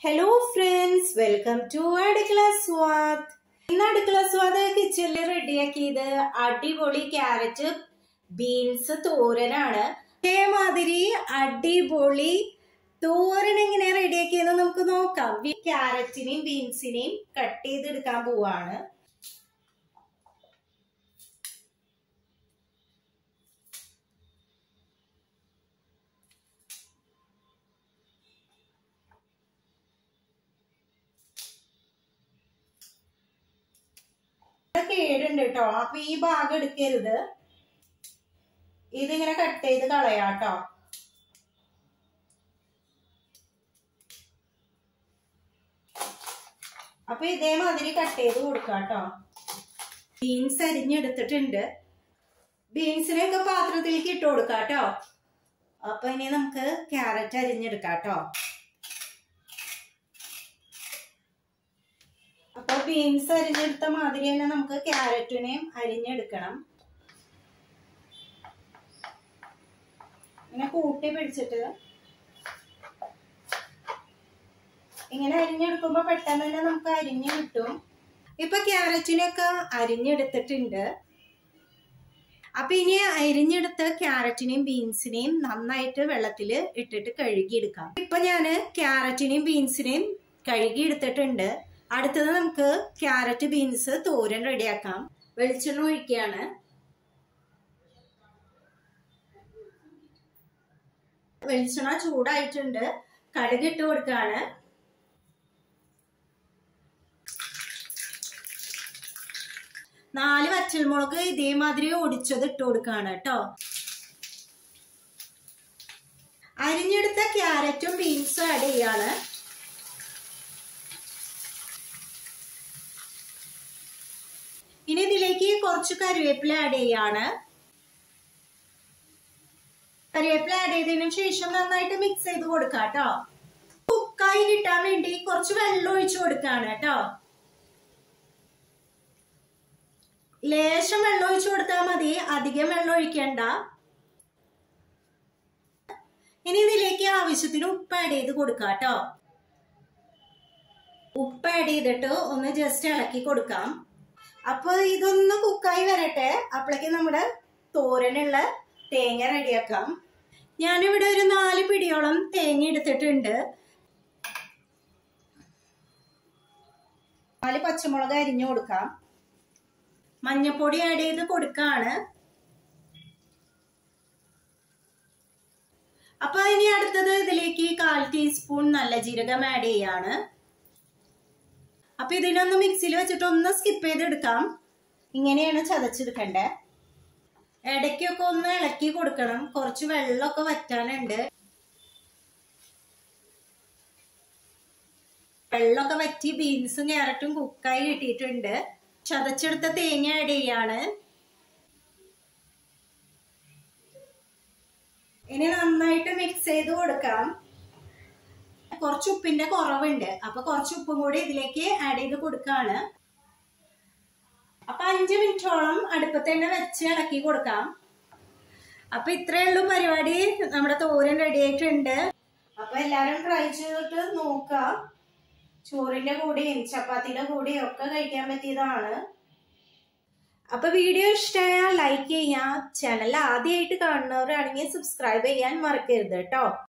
hello friends welcome to അടുക്കള സ്വാദ് ഇന്ന് അടുക്കള സ്വാദ് കിച്ചണിൽ റെഡിയാക്കിയത് അടിപൊളി ക്യാരറ്റ് ബീൻസ് തോരനാണ് അതേമാതിരി അടിപൊളി തോരൻ എങ്ങനെ റെഡിയാക്കിയെന്ന് നമുക്ക് നോക്കാം ക്യാരറ്റിനെയും ബീൻസിനെയും കട്ട് ചെയ്തെടുക്കാൻ പോവാണ് കേടുണ്ട് കേട്ടോ അപ്പൊ ഈ ഭാഗം എടുക്കരുത് ഇതിങ്ങനെ കട്ട് ചെയ്ത് കളയാട്ടോ അപ്പൊ ഇതേമാതിരി കട്ട് ചെയ്ത് കൊടുക്കാട്ടോ ബീൻസ് അരിഞ്ഞെടുത്തിട്ടുണ്ട് ബീൻസിനെയൊക്കെ പാത്രത്തിലേക്ക് ഇട്ട് കൊടുക്കാട്ടോ അപ്പൊ ഇനി നമുക്ക് ക്യാരറ്റ് അരിഞ്ഞെടുക്കാട്ടോ അപ്പൊ ബീൻസ് അരിഞ്ഞെടുത്ത മാതിരി തന്നെ നമുക്ക് ക്യാരറ്റിനെയും അരിഞ്ഞെടുക്കണം ഇങ്ങനെ കൂട്ടി പിടിച്ചിട്ട് ഇങ്ങനെ അരിഞ്ഞെടുക്കുമ്പോ പെട്ടെന്ന് തന്നെ നമുക്ക് അരിഞ്ഞു കിട്ടും ഇപ്പൊ ക്യാരറ്റിനൊക്കെ അരിഞ്ഞെടുത്തിട്ടുണ്ട് അപ്പൊ ഇനി അരിഞ്ഞെടുത്ത ക്യാരറ്റിനെയും ബീൻസിനെയും നന്നായിട്ട് വെള്ളത്തിൽ ഇട്ടിട്ട് കഴുകിയെടുക്കാം ഇപ്പൊ ഞാന് ക്യാരറ്റിനെയും ബീൻസിനെയും കഴുകി എടുത്തിട്ടുണ്ട് അടുത്തത് നമുക്ക് ക്യാരറ്റ് ബീൻസ് തോരൻ റെഡിയാക്കാം വെളിച്ചെണ്ണ ഒഴിക്കുകയാണ് വെളിച്ചെണ്ണ ചൂടായിട്ടുണ്ട് കടുക് ഇട്ട് കൊടുക്കാണ് നാല് വറ്റൽമുളക് ഇതേമാതിരി ഒടിച്ചത് ഇട്ട് കൊടുക്കാണ് കേട്ടോ അരിഞ്ഞെടുത്ത ക്യാരറ്റും ബീൻസും ആഡ് ചെയ്യാണ് ഇനി ഇതിലേക്ക് കുറച്ച് കറിവേപ്പില ആഡ് ചെയ്യാണ് കറിവേപ്പില ആഡ് ചെയ്തതിനു ശേഷം നന്നായിട്ട് മിക്സ് ചെയ്ത് കൊടുക്കാം കേട്ടോ കുക്കായി കിട്ടാൻ വേണ്ടി കുറച്ച് വെള്ളം ഒഴിച്ചു കൊടുക്കാണ് കേട്ടോ ലേശം വെള്ളം ഒഴിച്ചു കൊടുത്താൽ മതി അധികം വെള്ളം ഒഴിക്കണ്ട ഇനി ഇതിലേക്ക് ആവശ്യത്തിന് ഉപ്പ് ആഡ് ചെയ്ത് കൊടുക്കാം കേട്ടോ ഉപ്പ് ആഡ് ചെയ്തിട്ട് ഒന്ന് ജസ്റ്റ് ഇളക്കി കൊടുക്കാം അപ്പൊ ഇതൊന്ന് കുക്കായി വരട്ടെ അപ്പോഴേക്ക് നമ്മുടെ തോരനുള്ള തേങ്ങ റെഡിയാക്കാം ഞാനിവിടെ ഒരു നാല് പിടിയോളം തേങ്ങ എടുത്തിട്ടുണ്ട് നാല് പച്ചമുളക് അരിഞ്ഞു കൊടുക്കാം മഞ്ഞപ്പൊടി ആഡ് ചെയ്ത് കൊടുക്കാണ് അപ്പൊ ഇനി അടുത്തത് ഇതിലേക്ക് കാൽ ടീസ്പൂൺ നല്ല ജീരകം ആഡ് ചെയ്യാണ് അപ്പൊ ഇതിനൊന്ന് മിക്സിയിൽ വെച്ചിട്ട് ഒന്ന് സ്കിപ്പ് ചെയ്തെടുക്കാം ഇങ്ങനെയാണ് ചതച്ചെടുക്കണ്ടേ ഇടയ്ക്കൊക്കെ ഒന്ന് ഇളക്കി കൊടുക്കണം കുറച്ച് വെള്ളമൊക്കെ വറ്റാനുണ്ട് വെള്ളമൊക്കെ വറ്റി ബീൻസും ക്യാരറ്റും കുക്കായി കിട്ടിയിട്ടുണ്ട് ചതച്ചെടുത്ത തേങ്ങ ആഡ് ചെയ്യാണ് ഇനി നന്നായിട്ട് മിക്സ് ചെയ്ത് കൊടുക്കാം കുറച്ച് ഉപ്പിന്റെ കുറവുണ്ട് അപ്പൊ കുറച്ച് ഉപ്പും കൂടി ഇതിലേക്ക് ആഡ് ചെയ്ത് കൊടുക്കാണ് അപ്പൊ അഞ്ച് മിനിറ്റോളം അടുപ്പത്ത് തന്നെ വെച്ച് ഇളക്കി കൊടുക്കാം അപ്പൊ ഇത്രയേ ഉള്ളൂ പരിപാടി നമ്മുടെ തോരൻ റെഡി ആയിട്ടുണ്ട് അപ്പൊ എല്ലാരും ട്രൈ ചെയ്തിട്ട് നോക്കാം ചോറിന്റെ കൂടെയും ചപ്പാത്തിയുടെ കൂടെയും ഒക്കെ കഴിക്കാൻ പറ്റിയതാണ് അപ്പൊ വീഡിയോ ഇഷ്ടമായാൽ ലൈക്ക് ചെയ്യാം ചാനൽ ആദ്യമായിട്ട് കാണുന്നവരാണെങ്കിൽ സബ്സ്ക്രൈബ് ചെയ്യാൻ മറക്കരുത് കേട്ടോ